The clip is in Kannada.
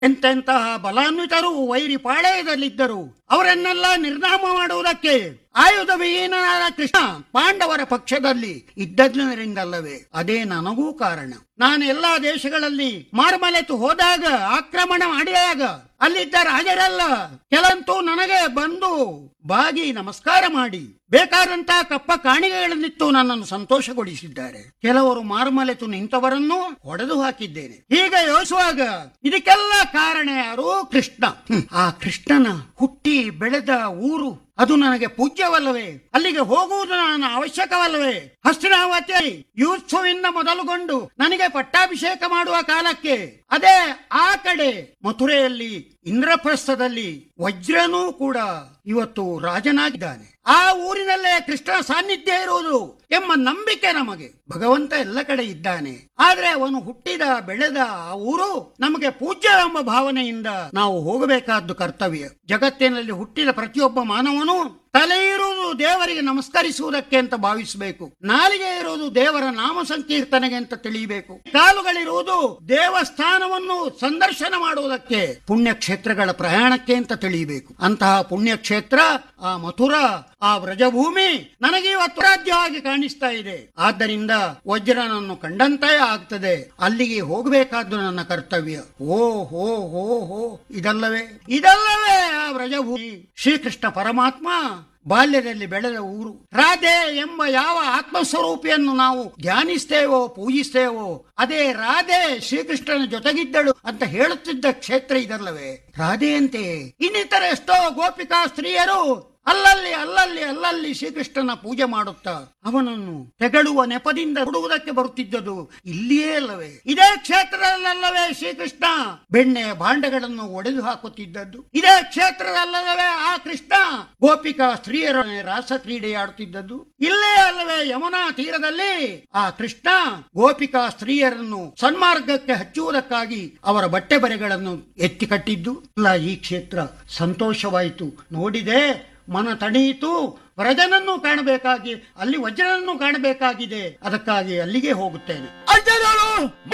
ಎಂತೆಂತಹ ಬಲಾನ್ವಿತರು ವೈರಿ ಪಾಳೆಯದಲ್ಲಿದ್ದರು ಅವರನ್ನೆಲ್ಲ ನಿರ್ನಾಮ ಮಾಡುವುದಕ್ಕೆ ಆಯುಧ ವಿಹೀನನಾದ ಕೃಷ್ಣ ಪಾಂಡವರ ಪಕ್ಷದಲ್ಲಿ ಇದ್ದದ್ದರಿಂದಲ್ಲವೇ ಅದೇ ನನಗೂ ಕಾರಣ ನಾನು ಎಲ್ಲಾ ದೇಶಗಳಲ್ಲಿ ಮಾರುಮಲೆತು ಹೋದಾಗ ಆಕ್ರಮಣ ಮಾಡಿದಾಗ ಅಲ್ಲಿದ್ದ ರಾಜರೆಲ್ಲ ಕೆಲಂತೂ ನನಗೆ ಬಂದು ಬಾಗಿ ನಮಸ್ಕಾರ ಮಾಡಿ ಬೇಕಾದಂತಹ ಕಪ್ಪ ಕಾಣಿಕೆಗಳನ್ನಿತ್ತು ನನ್ನನ್ನು ಸಂತೋಷಗೊಳಿಸಿದ್ದಾರೆ ಕೆಲವರು ಮಾರುಮಲೆತು ನಿಂತವರನ್ನು ಹೊಡೆದು ಹಾಕಿದ್ದೇನೆ ಹೀಗೆ ಯೋಚಿಸುವಾಗ ಇದಕ್ಕೆಲ್ಲ ಕಾರಣ ಯಾರು ಕೃಷ್ಣ ಹ್ಮ್. ಆ ಕೃಷ್ಣನ ಹುಟ್ಟಿ ಬೆಳೆದ ಊರು ಅದು ನನಗೆ ಪೂಜ್ಯವಲ್ಲವೇ ಅಲ್ಲಿಗೆ ಹೋಗುವುದು ನನ್ನ ಅವಶ್ಯಕವಲ್ಲವೇ ಹಸ್ತಿನಾವತಿ ಯೂತ್ಸವಿಂದ ಮೊದಲುಗೊಂಡು ನನಗೆ ಪಟ್ಟಾಭಿಷೇಕ ಮಾಡುವ ಕಾಲಕ್ಕೆ ಅದೇ ಆ ಕಡೆ ಮಥುರೆಯಲ್ಲಿ ಇಂದ್ರಪ್ರಸ್ಥದಲ್ಲಿ ವಜ್ರನೂ ಕೂಡ ಇವತ್ತು ರಾಜನಾಗಿದ್ದಾನೆ ಆ ಊರಿನಲ್ಲೇ ಕೃಷ್ಣನ ಸಾನ್ನಿಧ್ಯ ಇರುವುದು ಎಂಬ ನಂಬಿಕೆ ನಮಗೆ ಭಗವಂತ ಎಲ್ಲ ಕಡೆ ಇದ್ದಾನೆ ಆದ್ರೆ ಅವನು ಹುಟ್ಟಿದ ಬೆಳೆದ ಆ ಊರು ನಮಗೆ ಪೂಜ್ಯ ಎಂಬ ಭಾವನೆಯಿಂದ ನಾವು ಹೋಗಬೇಕಾದ್ದು ಕರ್ತವ್ಯ ಜಗತ್ತಿನಲ್ಲಿ ಹುಟ್ಟಿದ ಪ್ರತಿಯೊಬ್ಬ ಮಾನವನು ತಲೆ ಇರುವುದು ದೇವರಿಗೆ ನಮಸ್ಕರಿಸುವುದಕ್ಕೆ ಅಂತ ಭಾವಿಸಬೇಕು ನಾಲಿಗೆ ಇರುವುದು ದೇವರ ನಾಮ ಸಂಕೀರ್ತನೆಗೆ ಅಂತ ತಿಳಿಯಬೇಕು ಕಾಲುಗಳಿರುವುದು ದೇವಸ್ಥಾನವನ್ನು ಸಂದರ್ಶನ ಮಾಡುವುದಕ್ಕೆ ಪುಣ್ಯಕ್ಷೇತ್ರಗಳ ಪ್ರಯಾಣಕ್ಕೆ ಅಂತ ತಿಳಿಯಬೇಕು ಅಂತಹ ಪುಣ್ಯಕ್ಷೇತ್ರ ಆ ಮಥುರಾ ಆ ವ್ರಜಭೂಮಿ ನನಗೆ ಇವತ್ತು ರಾಜ್ಯವಾಗಿ ಕಾಣಿಸ್ತಾ ಇದೆ ಆದ್ದರಿಂದ ವಜ್ರನನ್ನು ಕಂಡಂತೆ ಆಗ್ತದೆ ಅಲ್ಲಿಗೆ ಹೋಗಬೇಕಾದ್ದು ನನ್ನ ಕರ್ತವ್ಯ ಓ ಹೋ ಹೋ ಹೋ ಇದಲ್ಲವೇ ಇದಲ್ಲವೇ ಆ ವ್ರಜಭೂಮಿ ಶ್ರೀಕೃಷ್ಣ ಪರಮಾತ್ಮ ಬಾಲ್ಯದಲ್ಲಿ ಬೆಳೆದ ಊರು ರಾಧೆ ಎಂಬ ಯಾವ ಆತ್ಮಸ್ವರೂಪಿಯನ್ನು ನಾವು ಧ್ಯಾನಿಸ್ತೇವೋ ಪೂಜಿಸ್ತೇವೋ ಅದೇ ರಾಧೆ ಶ್ರೀಕೃಷ್ಣನ ಜೊತೆಗಿದ್ದಳು ಅಂತ ಹೇಳುತ್ತಿದ್ದ ಕ್ಷೇತ್ರ ಇದಲ್ಲವೇ ರಾಧೆಯಂತೆ ಇನ್ನಿತರ ಎಷ್ಟೋ ಗೋಪಿಕಾ ಸ್ತ್ರೀಯರು ಅಲ್ಲಲ್ಲಿ ಅಲ್ಲಲ್ಲಿ ಅಲ್ಲಲ್ಲಿ ಶ್ರೀಕೃಷ್ಣನ ಪೂಜೆ ಮಾಡುತ್ತಾ ಅವನನ್ನು ತೆಗಳುವ ನೆಪದಿಂದ ಹುಡುವುದಕ್ಕೆ ಬರುತ್ತಿದ್ದದು ಇಲ್ಲಿಯೇ ಅಲ್ಲವೇ ಇದೇ ಕ್ಷೇತ್ರದಲ್ಲವೇ ಶ್ರೀಕೃಷ್ಣ ಬೆಣ್ಣೆಯ ಭಾಂಡಗಳನ್ನು ಒಡೆದು ಹಾಕುತ್ತಿದ್ದದ್ದು ಇದೇ ಕ್ಷೇತ್ರದಲ್ಲವೇ ಆ ಕೃಷ್ಣ ಗೋಪಿಕಾ ಸ್ತ್ರೀಯರ ರಾಸ ಕ್ರೀಡೆಯಾಡುತ್ತಿದ್ದದ್ದು ಇಲ್ಲೇ ಅಲ್ಲವೇ ಯಮುನಾ ತೀರದಲ್ಲಿ ಆ ಕೃಷ್ಣ ಗೋಪಿಕಾ ಸ್ತ್ರೀಯರನ್ನು ಸನ್ಮಾರ್ಗಕ್ಕೆ ಹಚ್ಚುವುದಕ್ಕಾಗಿ ಅವರ ಬಟ್ಟೆ ಬರೆಗಳನ್ನು ಎತ್ತಿ ಕಟ್ಟಿದ್ದು ಅಲ್ಲ ಈ ಕ್ಷೇತ್ರ ಸಂತೋಷವಾಯಿತು ನೋಡಿದೆ ಮನ ತಣಿಯಿತು ವ್ರಜನನ್ನು ಕಾಣಬೇಕಾಗಿ ಅಲ್ಲಿ ವಜ್ರನನ್ನು ಕಾಣಬೇಕಾಗಿದೆ ಅದಕ್ಕಾಗಿ ಅಲ್ಲಿಗೆ ಹೋಗುತ್ತೇನೆ ಅಜ್ಜನವರು